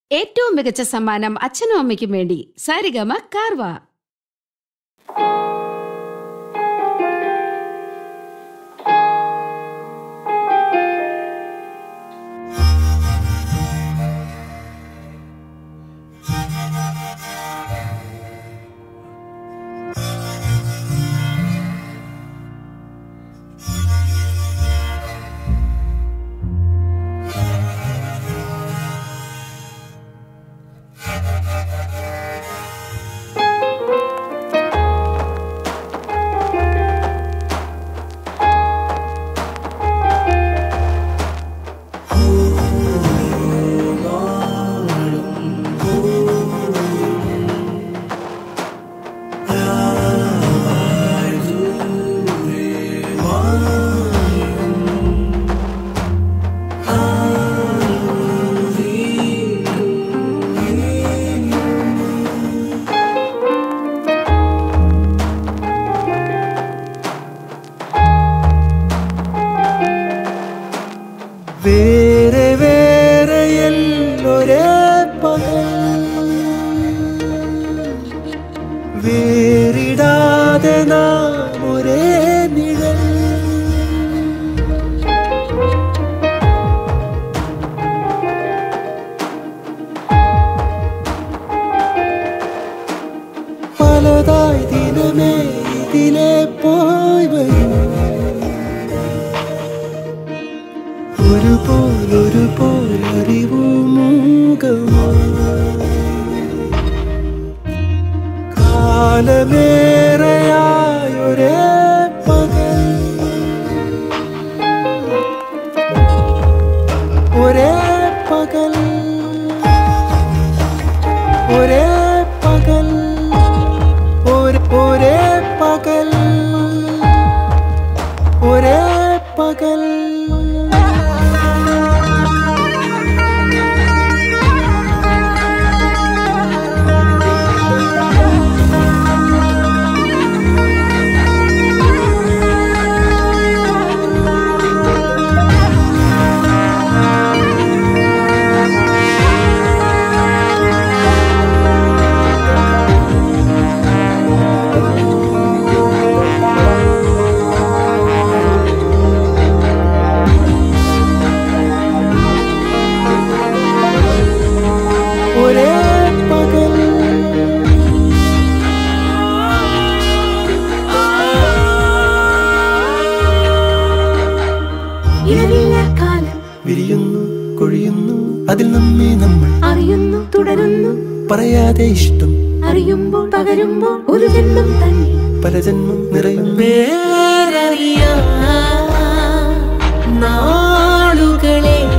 ഏറ്റവും മികച്ച സമ്മാനം അച്ഛനും അമ്മയ്ക്കും വേണ്ടി സാരിഗമ കാർവ വേറെ വേറെ എല്ലൊരേ പകൽ വേറിടാതെ നാം ഒരേ നിഴൽ പലതായി ദിനമേ ഇതിലെ പോയി വരും ഒരു പോലൊരു പോലറിവു കാലമേറെയായൊരേ പകൽ ഒരേ പകൽ ഒരേ പകൽ ഒരേ ഒരേ പകൽ ഒരേ പകൽ ഒരേ പകൽ ഇരവില്ല കാലം വിരിയുന്നു കൊഴിയുന്നു അതിൽ നമ്മെ നമ്മൾ അറിയുന്നു തുടരുന്നു പറയാതെ ഇഷ്ടം അറിയുമ്പോൾ പകരുമ്പോൾ ഒരു ജന്മം തന്നെ പല ജന്മം നിറയും പേരറിയാ നാളുകളെ